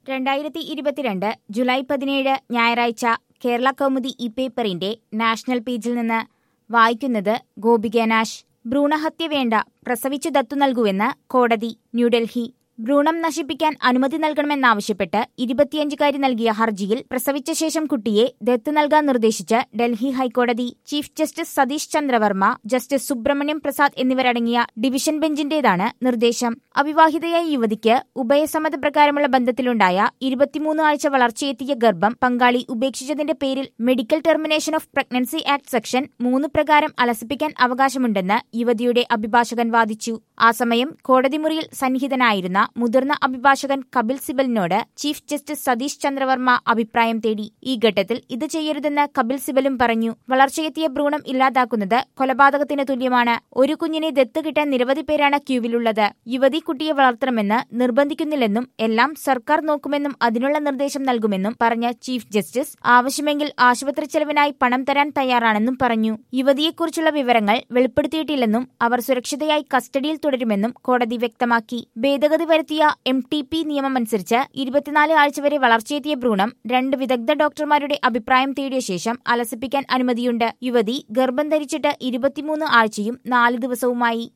രണ്ടായിരത്തി ഇരുപത്തിരണ്ട് ജൂലൈ പതിനേഴ് ഞായറാഴ്ച കേരള കൗമുദി ഇ പേപ്പറിന്റെ നാഷണൽ പേജിൽ നിന്ന് വായിക്കുന്നത് ഗോപിക നാഷ് ഭ്രൂണഹത്യ വേണ്ട പ്രസവിച്ചു ദത്തു നൽകുവെന്ന് കോടതി ന്യൂഡൽഹി ഭ്രൂണം നശിപ്പിക്കാൻ അനുമതി നൽകണമെന്നാവശ്യപ്പെട്ട് ഇരുപത്തിയഞ്ചുകാരി നൽകിയ ഹർജിയിൽ പ്രസവിച്ച ശേഷം കുട്ടിയെ ദത്ത് നൽകാൻ നിർദ്ദേശിച്ച് ഡൽഹി ഹൈക്കോടതി chief justice Satish Chandravarma justice Subramaniam Prasad എന്നിവരടങ്ങിയ ഡിവിഷൻ ബെഞ്ചിന്റേതാണ് നിർദ്ദേശം അവിവാഹിതയായ യുവതിക്ക് ഉഭയസമ്മതപ്രകാരമുള്ള ബന്ധത്തിലുണ്ടായ ഇരുപത്തിമൂന്ന് ആഴ്ച വളർച്ചയെത്തിയ ഗർഭം പങ്കാളി ഉപേക്ഷിച്ചതിന്റെ പേരിൽ medical termination of pregnancy act section മൂന്ന് പ്രകാരം അലസിപ്പിക്കാൻ അവകാശമുണ്ടെന്ന് യുവതിയുടെ അഭിഭാഷകൻ വാദിച്ചു ആ സമയം കോടതി മുറിയിൽ സന്നിഹിതനായിരുന്ന മുതിർന്ന അഭിഭാഷകൻ കപിൽ സിബലിനോട് ചീഫ് ജസ്റ്റിസ് സതീഷ് ചന്ദ്രവർമ്മ അഭിപ്രായം തേടി ഈ ഘട്ടത്തിൽ ഇത് ചെയ്യരുതെന്ന് കപിൽ സിബലും പറഞ്ഞു വളർച്ചയെത്തിയ ഭ്രൂണം ഇല്ലാതാക്കുന്നത് കൊലപാതകത്തിന് തുല്യമാണ് ഒരു കുഞ്ഞിനെ ദത്ത് കിട്ടാൻ നിരവധി പേരാണ് ക്യൂവിലുള്ളത് യുവതി കുട്ടിയെ വളർത്തണമെന്ന് നിർബന്ധിക്കുന്നില്ലെന്നും എല്ലാം സർക്കാർ നോക്കുമെന്നും അതിനുള്ള നിർദ്ദേശം നൽകുമെന്നും പറഞ്ഞ ചീഫ് ജസ്റ്റിസ് ആവശ്യമെങ്കിൽ ആശുപത്രി ചെലവിനായി പണം തരാൻ തയ്യാറാണെന്നും പറഞ്ഞു യുവതിയെക്കുറിച്ചുള്ള വിവരങ്ങൾ വെളിപ്പെടുത്തിയിട്ടില്ലെന്നും അവർ സുരക്ഷിതയായി കസ്റ്റഡിയിൽ തുടരുമെന്നും കോടതി വ്യക്തമാക്കി ഭേദഗതി വരുത്തിയ എം ടി പി നിയമമനുസരിച്ച് ഇരുപത്തിനാല് ആഴ്ച വരെ വളർച്ചയെത്തിയ ഭ്രൂണം രണ്ട് വിദഗ്ധ ഡോക്ടർമാരുടെ അഭിപ്രായം തേടിയ ശേഷം അലസിപ്പിക്കാൻ അനുമതിയുണ്ട് യുവതി ഗർഭം ധരിച്ചിട്ട് ഇരുപത്തിമൂന്ന് ആഴ്ചയും നാല് ദിവസവുമായി